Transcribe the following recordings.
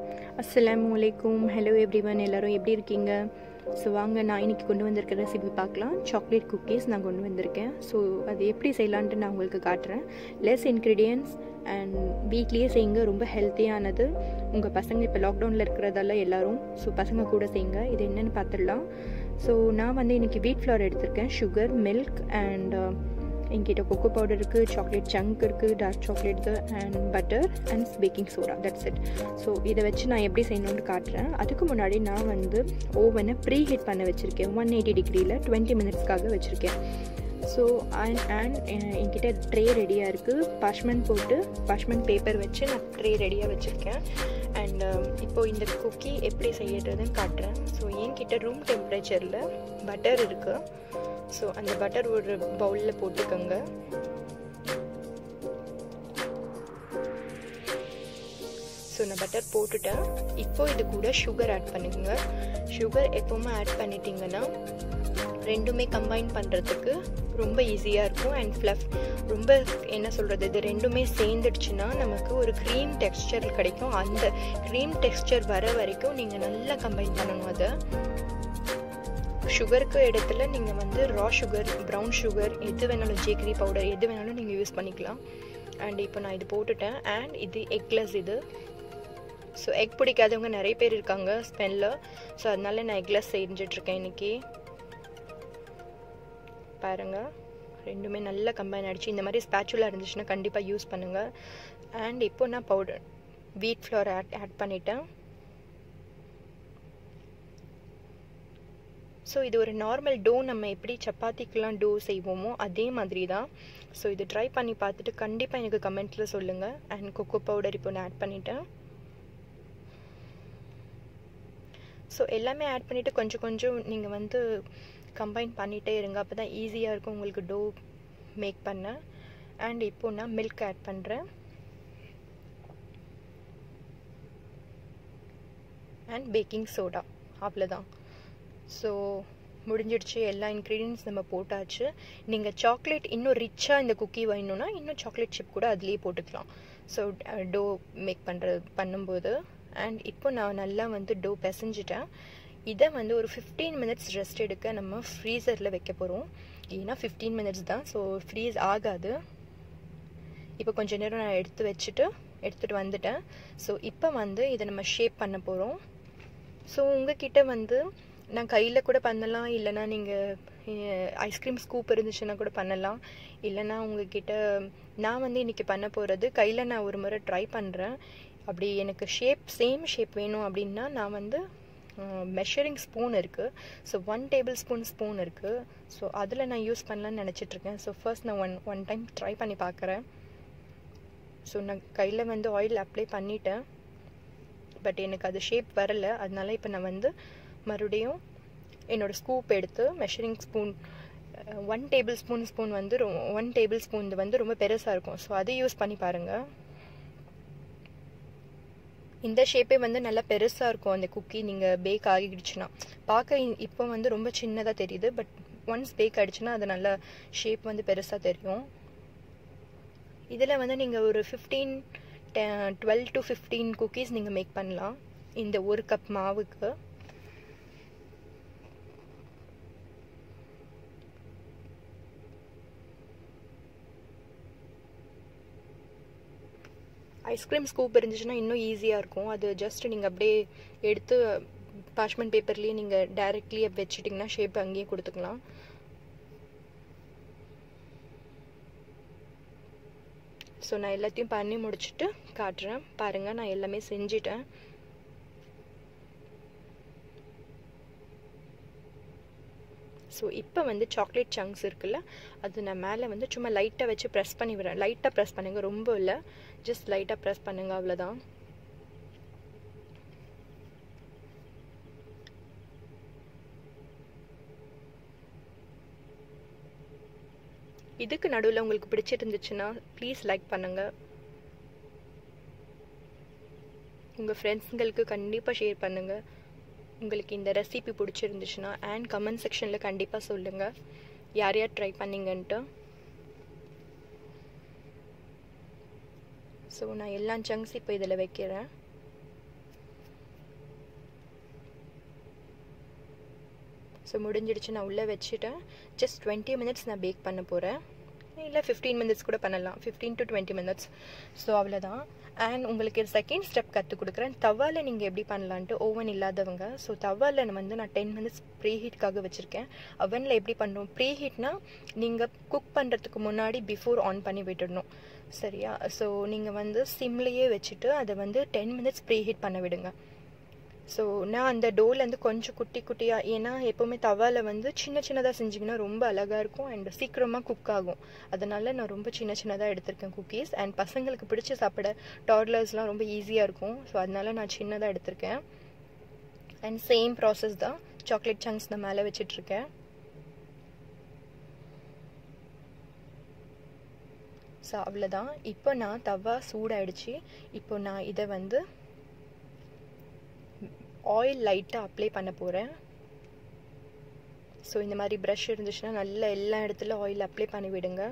அஸ்ஸலாமு அலைக்கும் hello everyone எல்லாரும் எப்படி இருக்கீங்க ஸோ வாங்க நான் இன்னைக்கு கொண்டு வந்திருக்க ரெசிபி பார்க்கலாம் சாக்லேட் குக்கீஸ் நான் கொண்டு வந்திருக்கேன் ஸோ அது எப்படி செய்யலான்ட்டு நான் உங்களுக்கு காட்டுறேன் லெஸ் இன்க்ரீடியன்ஸ் அண்ட் வீட்லேயே செய்யுங்க ரொம்ப ஹெல்த்தியானது உங்கள் பசங்க இப்போ லாக்டவுனில் இருக்கிறதால எல்லாரும் ஸோ பசங்க கூட செய்யுங்க இது என்னென்னு பார்த்துடலாம் ஸோ நான் வந்து இன்றைக்கி வீட் ஃப்ளவர் எடுத்திருக்கேன் சுகர் மில்க் அண்ட் என்கிட்ட கொக்கோ பவுடர் இருக்குது சாக்லேட் சங்க் இருக்குது dark chocolate and butter and baking soda that's it so இதை வச்சு நான் எப்படி செய்யணும்னு காட்டுறேன் அதுக்கு முன்னாடி நான் வந்து ஓவனை ப்ரீ ஹீட் பண்ண வச்சுருக்கேன் ஒன் எயிட்டி டிகிரியில் டுவெண்ட்டி மினிட்ஸ்க்காக வச்சுருக்கேன் ஸோ அண்ட் அண்ட் என்கிட்ட ட்ரே ரெடியாக இருக்குது பஷ்மன் போட்டு பஷ்மன் பேப்பர் வச்சு நான் ட்ரே ரெடியாக வச்சுருக்கேன் அண்ட் இப்போது இந்த குக்கி எப்படி செய்யறதுன்னு காட்டுறேன் ஸோ என்கிட்ட ரூம் டெம்பரேச்சரில் பட்டர் இருக்குது ஸோ அந்த பட்டர் ஒரு பவுலில் போட்டுக்கோங்க ஸோ நான் பட்டர் போட்டுட்டேன் இப்போ இது கூட சுகர் ஆட் பண்ணிக்கோங்க சுகர் எப்போவுமே ஆட் பண்ணிட்டீங்கன்னா ரெண்டுமே கம்பைன் பண்ணுறதுக்கு ரொம்ப ஈஸியாக இருக்கும் அண்ட் ஃப்ளஃப் ரொம்ப என்ன சொல்கிறது இது ரெண்டுமே சேர்ந்துடுச்சுன்னா நமக்கு ஒரு க்ரீம் டெக்ஸ்டர் கிடைக்கும் அந்த க்ரீம் டெக்ஸ்டர் வர வரைக்கும் நீங்கள் நல்லா கம்பைன் பண்ணணும் அதை சுகருக்கு இடத்துல நீங்கள் வந்து ரா சுகர் ப்ரௌன் சுகர் எது வேணாலும் ஜேக்கரி பவுடர் எது வேணாலும் நீங்கள் யூஸ் பண்ணிக்கலாம் அண்ட் இப்போ நான் இது போட்டுட்டேன் அண்ட் இது எக்லெஸ் இது ஸோ எக் பிடிக்காதவங்க நிறைய பேர் இருக்காங்க ஸ்மெல்ல ஸோ அதனால நான் எக்லெஸ் செஞ்சிட்ருக்கேன் இன்றைக்கி பாருங்கள் ரெண்டுமே நல்லா கம்பைன் ஆகிடுச்சு இந்த மாதிரி ஸ்பேச்சுலாக இருந்துச்சுன்னா கண்டிப்பாக யூஸ் பண்ணுங்கள் அண்ட் இப்போ நான் powder wheat flour add add பண்ணிட்டேன் ஸோ இது ஒரு நார்மல் டோ நம்ம எப்படி சப்பாத்திக்கெலாம் டோ செய்வோமோ அதே மாதிரி தான் ஸோ இது ட்ரை பண்ணி பார்த்துட்டு கண்டிப்பாக எனக்கு கமெண்ட்டில் சொல்லுங்கள் அண்ட் கொக்கோ பவுடர் இப்போ நான் ஆட் பண்ணிட்டேன் ஸோ எல்லாமே ஆட் பண்ணிவிட்டு கொஞ்சம் கொஞ்சம் நீங்கள் வந்து கம்பைன் பண்ணிகிட்டே இருங்க அப்போ தான் ஈஸியாக இருக்கும் உங்களுக்கு டோ மேக் பண்ண அண்ட் இப்போ நான் மில்க் ஆட் பண்ணுறேன் அண்ட் பேக்கிங் சோடா அவ்வளோதான் ஸோ முடிஞ்சிடுச்சு எல்லா இன்க்ரீடியன்ஸ் நம்ம போட்டாச்சு நீங்கள் சாக்லேட் இன்னும் ரிச்சாக இந்த குக்கி வேணும்னா இன்னும் சாக்லேட் சிப் கூட அதுலேயே போட்டுக்கலாம் ஸோ டோ மேக் பண்ணுறது பண்ணும்போது அண்ட் இப்போ நான் நல்லா வந்து டோ பிசைஞ்சிட்டேன் இதை வந்து ஒரு ஃபிஃப்டீன் மினிட்ஸ் ரெஸ்ட் எடுக்க நம்ம ஃப்ரீசரில் வைக்க போகிறோம் ஏன்னா ஃபிஃப்டீன் மினிட்ஸ் தான் ஸோ ஃப்ரீஸ் ஆகாது இப்போ கொஞ்ச நேரம் நான் எடுத்து வச்சுட்டு எடுத்துகிட்டு வந்துட்டேன் ஸோ இப்போ வந்து இதை நம்ம ஷேப் பண்ண போகிறோம் ஸோ உங்ககிட்ட வந்து நான் கையில் கூட பண்ணலாம் இல்லைனா நீங்கள் ஐஸ்கிரீம் ஸ்கூப் இருந்துச்சுன்னா கூட பண்ணலாம் இல்லைனா உங்ககிட்ட நான் வந்து இன்றைக்கி பண்ண போகிறது கையில் நான் ஒரு முறை ட்ரை பண்ணுறேன் அப்படி எனக்கு ஷேப் சேம் ஷேப் வேணும் அப்படின்னா நான் வந்து மெஷரிங் ஸ்பூன் இருக்குது so one tablespoon spoon இருக்குது ஸோ அதில் நான் யூஸ் பண்ணலான்னு நினச்சிட்ருக்கேன் ஸோ ஃபர்ஸ்ட் நான் ஒன் ஒன் டைம் ட்ரை பண்ணி பார்க்குறேன் ஸோ நான் கையில் வந்து ஆயில் அப்ளை பண்ணிட்டேன் பட் எனக்கு அது ஷேப் வரலை அதனால இப்போ நான் வந்து மறுபடியும் என்னோடய ஸ்கூப் எடுத்து measuring spoon one tablespoon spoon வந்து ஒன் டேபிள் ஸ்பூன் இது வந்து ரொம்ப பெருசாக இருக்கும் ஸோ அதை யூஸ் பண்ணி பாருங்கள் இந்த ஷேப்பே வந்து நல்லா பெருசாக இருக்கும் அந்த குக்கி நீங்கள் பேக் ஆகிடுச்சுன்னா பார்க்க இப்போ வந்து ரொம்ப சின்னதாக தெரியுது பட் ஒன்ஸ் பேக் ஆகிடுச்சுன்னா அது நல்ல ஷேப் வந்து பெருசாக தெரியும் இதில் வந்து நீங்கள் ஒரு fifteen twelve to fifteen cookies நீங்கள் மேக் பண்ணலாம் இந்த ஒரு கப் மாவுக்கு ஐஸ்கிரீம் ஸ்கூப் இருந்துச்சுன்னா இன்னும் ஈஸியாக இருக்கும் அது ஜஸ்ட் நீங்கள் அப்படியே எடுத்து பாஷ்மெண்ட் பேப்பர்லேயே நீங்கள் டைரெக்ட்லி வச்சுட்டிங்கன்னா ஷேப் அங்கேயே கொடுத்துக்கலாம் ஸோ நான் எல்லாத்தையும் பண்ணி முடிச்சுட்டு காட்டுறேன் பாருங்கள் நான் எல்லாமே செஞ்சிட்டேன் ஸோ இப்போ வந்து சாக்லேட் சங்க்ஸ் இருக்குல்ல அது நான் மேலே வந்து சும்மா லைட்டாக வச்சு ப்ரெஸ் பண்ணி விடுறேன் லைட்டாக ப்ரெஸ் பண்ணுங்க ரொம்ப இல்லை ஜஸ்ட் லைட்டாக ப்ரெஸ் பண்ணுங்க அவ்வளோதான் இதுக்கு நடுவில் உங்களுக்கு பிடிச்சிருந்துச்சுன்னா ப்ளீஸ் லைக் பண்ணுங்கள் உங்கள் ஃப்ரெண்ட்ஸுங்களுக்கு கண்டிப்பாக ஷேர் பண்ணுங்கள் உங்களுக்கு இந்த ரெசிபி பிடிச்சிருந்துச்சுன்னா அண்ட் கமெண்ட் செக்ஷனில் கண்டிப்பாக சொல்லுங்கள் யார் யார் ட்ரை பண்ணிங்கன்ட்டு ஸோ நான் எல்லா சங்க்ஸ் இப்போ இதில் வைக்கிறேன் ஸோ முடிஞ்சிடுச்சு நான் உள்ளே வச்சுட்டேன் ஜஸ்ட் டுவெண்ட்டி மினிட்ஸ் நான் பேக் பண்ண போகிறேன் இல்லை ஃபிஃப்டீன் மினிட்ஸ் கூட பண்ணலாம் fifteen to twenty minutes so அவ்வளோதான் அண்ட் உங்களுக்கு செகண்ட் ஸ்டெப் கற்றுக் கொடுக்குறேன் தவாவில் நீங்கள் எப்படி பண்ணலான்ட்டு ஓவன் இல்லாதவங்க ஸோ தவாவில் வந்து நான் டென் மினிட்ஸ் ப்ரீ ஹீட்காக வச்சுருக்கேன் அவனில் எப்படி பண்ணுவோம் ப்ரீ ஹீட்னா நீங்கள் குக் பண்ணுறதுக்கு முன்னாடி பிஃபோர் ஆன் பண்ணி விட்டுடணும் சரியா ஸோ நீங்கள் வந்து சிம்லேயே வச்சுட்டு அதை வந்து டென் மினிட்ஸ் ப்ரீ ஹீட் பண்ண விடுங்க ஸோ நான் அந்த டோலேருந்து கொஞ்சம் குட்டி குட்டியாக ஏன்னா எப்போவுமே தவாவில் வந்து சின்ன சின்னதாக செஞ்சிங்கன்னா ரொம்ப அழகாக இருக்கும் அண்ட் சீக்கிரமாக குக் ஆகும் அதனால நான் ரொம்ப சின்ன சின்னதாக எடுத்திருக்கேன் குக்கீஸ் அண்ட் பசங்களுக்கு பிடிச்சி சாப்பிட டாட்லர்ஸ்லாம் ரொம்ப ஈஸியாக இருக்கும் ஸோ அதனால நான் சின்னதாக எடுத்திருக்கேன் அண்ட் சேம் ப்ராசஸ் தான் சாக்லேட் சங்க்ஸ் நான் மேலே வச்சிட்ருக்கேன் ஸோ அவ்வளோதான் இப்போ நான் தவா சூடாயிடுச்சு இப்போ நான் இதை வந்து ஆயில் லைட்டாக அப்ளை பண்ண போகிறேன் ஸோ இந்த மாதிரி ப்ரஷ் இருந்துச்சுன்னா நல்லா எல்லா இடத்துல ஆயில் அப்ளை பண்ணி விடுங்க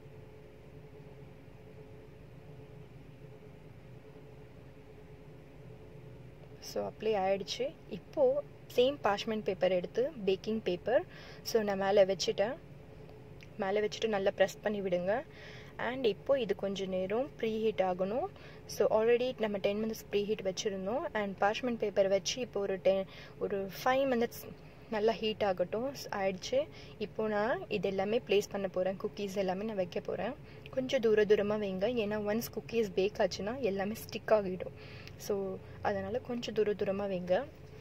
ஸோ அப்ளை ஆயிடுச்சு இப்போது சேம் பாஷ்மெண்ட் பேப்பர் எடுத்து பேக்கிங் பேப்பர் ஸோ நான் மேலே வச்சுட்டேன் மேலே வச்சுட்டு நல்லா ப்ரெஸ் பண்ணி விடுங்க அண்ட் இப்போது இது கொஞ்சம் நேரம் ப்ரீ ஹீட் ஆகணும் ஸோ ஆல்ரெடி நம்ம டென் மினிட்ஸ் ப்ரீ ஹீட் வச்சுருந்தோம் அண்ட் பார்ச்மெண்ட் பேப்பர் வச்சு இப்போ ஒரு டென் ஒரு ஃபைவ் மினிட்ஸ் நல்லா ஹீட் ஆகட்டும் ஆயிடுச்சு இப்போ நான் இது எல்லாமே ப்ளேஸ் பண்ண போகிறேன் குக்கீஸ் எல்லாமே நான் வைக்க போகிறேன் கொஞ்சம் தூர தூரமாக வைங்க ஏன்னா ஒன்ஸ் குக்கீஸ் பேக் ஆச்சுன்னா எல்லாமே ஸ்டிக் ஆகிடும் ஸோ அதனால் கொஞ்சம் தூர தூரமாக வைங்க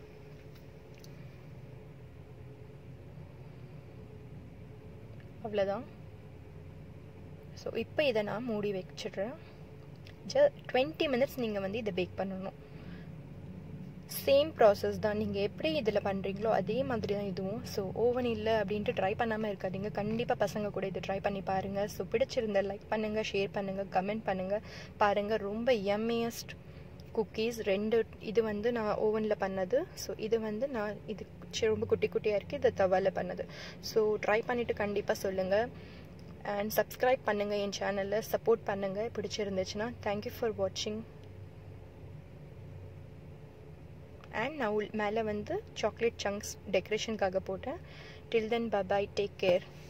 அவ்வளோதான் ஸோ இப்போ இதை நான் மூடி வச்சிடுறேன் ஜ டுவெண்ட்டி மினிட்ஸ் நீங்கள் வந்து இதை பேக் பண்ணணும் சேம் ப்ராசஸ் தான் நீங்கள் எப்படி இதில் பண்ணுறீங்களோ அதே மாதிரி தான் இதுவும் ஸோ ஓவன் இல்லை அப்படின்ட்டு ட்ரை பண்ணாமல் இருக்காதீங்க கண்டிப்பாக பசங்க கூட இது ட்ரை பண்ணி பாருங்கள் ஸோ பிடிச்சிருந்த லைக் பண்ணுங்கள் ஷேர் பண்ணுங்கள் கமெண்ட் பண்ணுங்கள் பாருங்கள் ரொம்ப எம்மியஸ்ட் குக்கீஸ் ரெண்டு இது வந்து நான் ஓவனில் பண்ணது ஸோ இது வந்து நான் இது ரொம்ப குட்டி குட்டியாக இருக்குது இது தவாவில் பண்ணது ஸோ ட்ரை பண்ணிவிட்டு கண்டிப்பாக சொல்லுங்கள் அண்ட் சப்ஸ்கிரைப் பண்ணுங்கள் என் சேனலில் சப்போர்ட் பண்ணுங்கள் பிடிச்சிருந்துச்சுன்னா தேங்க்யூ ஃபார் வாட்சிங் அண்ட் நான் உள் மேலே வந்து சாக்லேட் சங்க்ஸ் டெக்கரேஷனுக்காக போட்டேன் till then bye bye take care